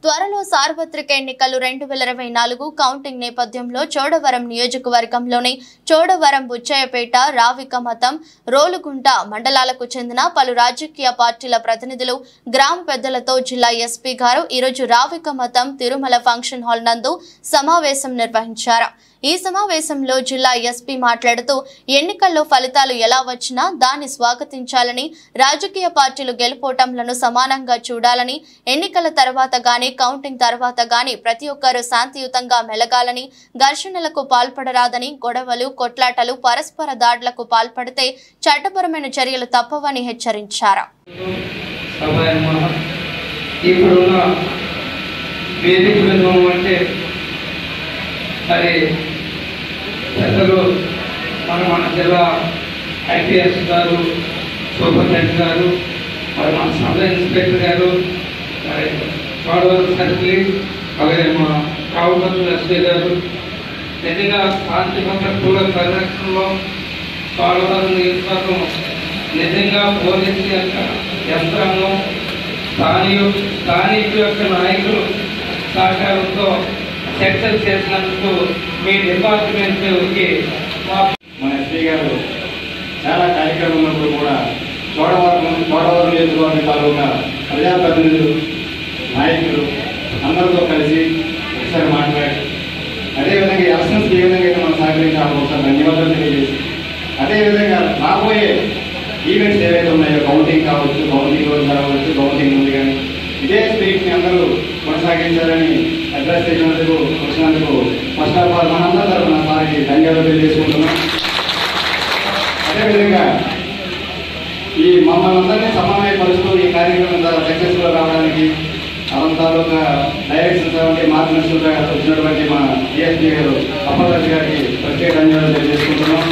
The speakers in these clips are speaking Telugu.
త్వరలో సార్వత్రిక ఎన్నికలు రెండు వేల ఇరవై నాలుగు కౌంటింగ్ నేపథ్యంలో చోడవరం నియోజకవర్గంలోని చోడవరం బుచ్చయ్యపేట రావిక మతం రోలుగుంట మండలాలకు చెందిన పలు రాజకీయ పార్టీల ప్రతినిధులు గ్రామ పెద్దలతో జిల్లా ఎస్పీ గారు ఈరోజు రావిక మతం తిరుమల ఫంక్షన్ హాల్ నందు సమావేశం నిర్వహించారు ఈ సమావేశంలో జిల్లా ఎస్పీ మాట్లాడుతూ ఎన్నికల్లో ఫలితాలు ఎలా వచ్చినా దాన్ని స్వాగతించాలని రాజకీయ పార్టీలు గెలుపోటంలను సమానంగా చూడాలని ఎన్నికల తర్వాత గాని కౌంటింగ్ తర్వాత గాని ప్రతి ఒక్కరూ శాంతియుతంగా మెలగాలని ఘర్షణలకు పాల్పడరాదని గొడవలు కొట్లాటలు పరస్పర దాడులకు పాల్పడితే చట్టపరమైన చర్యలు తప్పవని హెచ్చరించారు సభయమ్మ ఇప్పుడున్న వేదిక విధానం అంటే మరి పెద్దలు మన మన జిల్లా ఐపీఎస్ గారు సూపరింటెండెంట్ గారు మరి మన సబ్ ఇన్స్పెక్టర్ గారు మరి చోడవరం సర్కిల్ అలాగే మా కావుపత్రుల ఎస్పీ గారు నిజంగా శాంతి భద్రతల పరిరక్షణలో చోడవరం నియోజకవర్గం నిజంగా పోలీసు యొక్క యంత్రాంగం స్థానియు స్థానికుల యొక్క నాయకులు సహకారంతో చర్చలు చేసినందుకు మీ డిపార్ట్మెంట్కి మా మన ఎస్పీ గారు చాలా కార్యక్రమాలకు కూడా చోడవరం చోడవరం నియోజకవర్గ తాలూకా ప్రజాప్రతినిధులు నాయకులు అందరితో కలిసి ఒకసారి మాట్లాడి అదేవిధంగా ఎలక్షన్స్ ఏ విధంగా అయితే మనం సహకరించాలో ఒకసారి ధన్యవాదాలు తెలియజేసి అదేవిధంగా రాబోయే ఈవెంట్స్ ఏవైతే ఉన్నాయో కౌంటింగ్ కావచ్చు కౌంటింగ్ రోజు కావచ్చు కౌంటింగ్ ముందు కానీ ఇదే స్పిరిట్ ని అందరూ కొనసాగించాలని అడ్రస్ చేసినందుకు వచ్చినందుకు ఫస్ట్ ఆఫ్ ఆల్ మనందరి తరఫున సార్కి ధన్యవాదాలు తెలియజేసుకుంటున్నాం అదేవిధంగా ఈ మమ్మల్ని అందరినీ సమన్వయపరుస్తూ ఈ కార్యక్రమం చాలా సక్సెస్ఫుల్ రావడానికి అవంత తాలూకా డైరెక్షన్స్ వంటి మార్గదర్శకులుగా వచ్చినటువంటి మా డిఎస్పీ గారు అప్పలరాజు గారికి ప్రత్యేక ధన్యవాదాలు తెలియజేసుకుంటున్నాం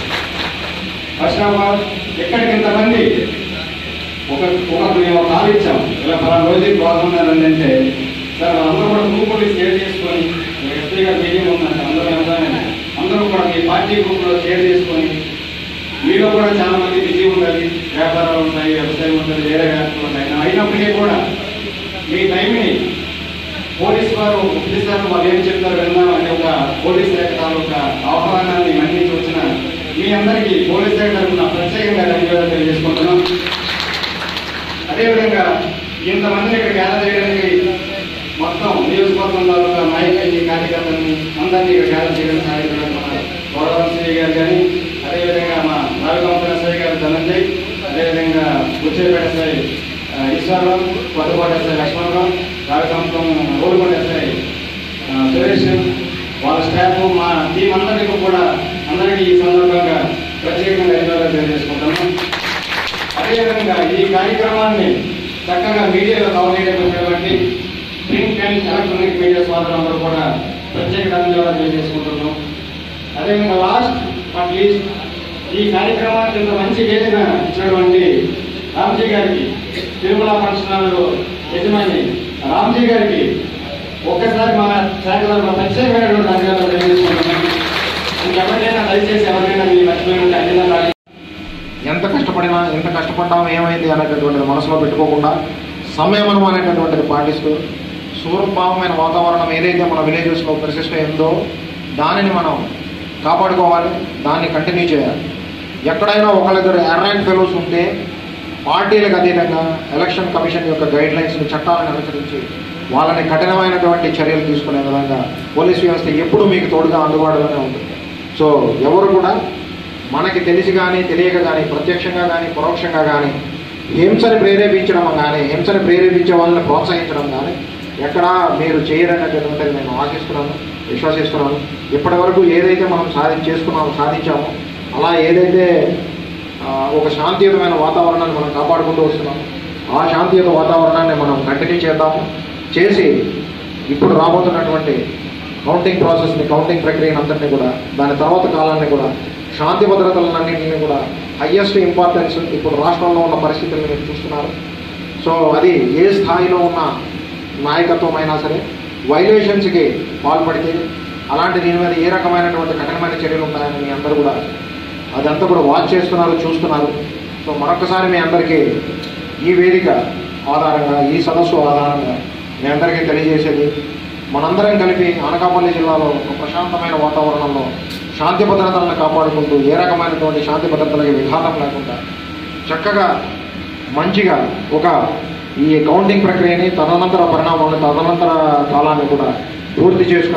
ఫస్ట్ ఆఫ్ ఆల్ ఎక్కడికి ఇంతమంది ఒక ఒక మేము ఒక కాల్ ఇచ్చాం ఇలా పలానా రోజుకి బాగున్నారండి అంటే సార్ అందరూ కూడా గ్రూపులు షేర్ చేసుకొని ఎస్పీ గారు మీటింగ్ ఉందంటే అందరూ వెళ్తామని అందరూ కూడా మీ పార్టీ గ్రూపులో షేర్ చేసుకొని మీలో కూడా చాలా మంది బిజీ ఉండాలి వ్యాపారాలు ఉంటాయి వ్యవసాయం ఉంటుంది వేరే వ్యాపారాలు ఉంటాయి అయినప్పటికీ కూడా మీ టైంని పోలీస్ వారు పోలీసారు వాళ్ళు ఏం చెప్తారు విందాం అనే ఒక పోలీస్ శాఖ తాలూకా ఆహ్వానాన్ని మన్నించి వచ్చిన మీ అందరికీ పోలీస్ శాఖ తరఫున ప్రత్యేకంగా ధన్యవాదాలు తెలియజేసుకుంటున్నాం అదేవిధంగా ఇంతమందిని ఇక్కడ గ్యాదర్ చేయడానికి మొత్తం నియోజకవర్గం తాలూకా నాయకుల్ని కార్యకర్తల్ని అందరినీ ఇక్కడ గ్యాదర్ చేయడానికి సహాయపడడం మన గౌరవం శ్రీ గారు కానీ అదేవిధంగా మా నాలుగొంపల సాయి గారు ధనంజయ్ అదేవిధంగా బుచ్చేపేట సాయి ఆ, ఈశ్వరరావు కొత్తకోట సాయి లక్ష్మణరావు రావికంపం ఓడికొండ సాయి ఆ, సురేష్ వాళ్ళ స్టాఫ్ మా టీం అందరికీ కూడా అందరికీ ఈ సందర్భంగా ప్రత్యేకంగా ధన్యవాదాలు తెలియజేసుకుంటాము అదేవిధంగా ఈ కార్యక్రమాన్ని చక్కగా మీడియాలో కవర్ చేయడానికి ప్రింట్ అండ్ ఎలక్ట్రానిక్ మీడియా సోదరులందరూ కూడా ప్రత్యేక ధన్యవాదాలు తెలియజేసుకుంటున్నాం అదేవిధంగా లాస్ట్ బట్ లీస్ట్ ఈ కార్యక్రమానికి ఇంత మంచి వేదిక ఇచ్చినటువంటి రామ్జీ గారికి తిరుమల ఫంక్షన్ హాల్ యజమాని రామ్జీ గారికి ఒక్కసారి మా శాఖ తరఫున ప్రత్యేకమైనటువంటి ధన్యవాదాలు తెలియజేసుకుంటున్నాం ఇంకెవరికైనా దయచేసి ఎవరికైనా మీ మర్చిపోయినట్టు అన్ని ఎంత కష్టపడినా ఎంత కష్టపడ్డాం ఏమైంది అనేటటువంటిది మనసులో పెట్టుకోకుండా సంయమనం అనేటటువంటిది పాటిస్తూ సూర్యభావమైన వాతావరణం ఏదైతే మన విలేజెస్లో పరిశిష్ట ఉందో దానిని మనం కాపాడుకోవాలి దాన్ని కంటిన్యూ చేయాలి ఎక్కడైనా ఒకళ్ళిద్దరు ఎర్రైన్ ఫెలోస్ ఉంటే పార్టీలకు అతీతంగా ఎలక్షన్ కమిషన్ యొక్క గైడ్ లైన్స్ని చట్టాలను అనుసరించి వాళ్ళని కఠినమైనటువంటి చర్యలు తీసుకునే విధంగా పోలీస్ వ్యవస్థ ఎప్పుడూ మీకు తోడుగా అందుబాటులోనే ఉంటుంది సో ఎవరు కూడా మనకి తెలిసి కానీ తెలియక కానీ ప్రత్యక్షంగా కానీ పరోక్షంగా కానీ హింసని ప్రేరేపించడం కానీ హింసని ప్రేరేపించే వాళ్ళని ప్రోత్సహించడం కానీ ఎక్కడా మీరు చేయరనేటటువంటిది నేను ఆశిస్తున్నాను విశ్వసిస్తున్నాను ఇప్పటి వరకు ఏదైతే మనం సాధి చేసుకున్నామో సాధించామో అలా ఏదైతే ఆ, ఒక శాంతియుతమైన వాతావరణాన్ని మనం కాపాడుకుంటూ వస్తున్నాము ఆ శాంతియుత వాతావరణాన్ని మనం కంటిన్యూ చేద్దాము చేసి ఇప్పుడు రాబోతున్నటువంటి కౌంటింగ్ ప్రాసెస్ని కౌంటింగ్ ప్రక్రియను అంతటిని కూడా దాని తర్వాత కాలాన్ని కూడా శాంతి భద్రతలన్నింటినీ కూడా హయ్యెస్ట్ ఇంపార్టెన్స్ ఇప్పుడు రాష్ట్రంలో ఉన్న పరిస్థితులను మీరు చూస్తున్నారు సో అది ఏ స్థాయిలో ఉన్న నాయకత్వం అయినా సరే వైలేషన్స్కి పాల్పడితే అలాంటి దీని మీద ఏ రకమైనటువంటి కఠినమైన చర్యలు ఉంటాయని మీ అందరూ కూడా అదంతా కూడా వాచ్ చేస్తున్నారు చూస్తున్నారు సో మరొకసారి మీ అందరికీ ఈ వేదిక ఆధారంగా ఈ సదస్సు ఆధారంగా మీ అందరికీ తెలియజేసేది మనందరం కలిపి అనకాపల్లి జిల్లాలో ఒక ప్రశాంతమైన వాతావరణంలో శాంతి భద్రతలను కాపాడుకుంటూ ఏ రకమైనటువంటి శాంతి భద్రతలకి విఘాతం లేకుండా చక్కగా మంచిగా ఒక ఈ కౌంటింగ్ ప్రక్రియని తదనంతర పరిణామాలను తదనంతర కాలాన్ని కూడా పూర్తి చేసుకుని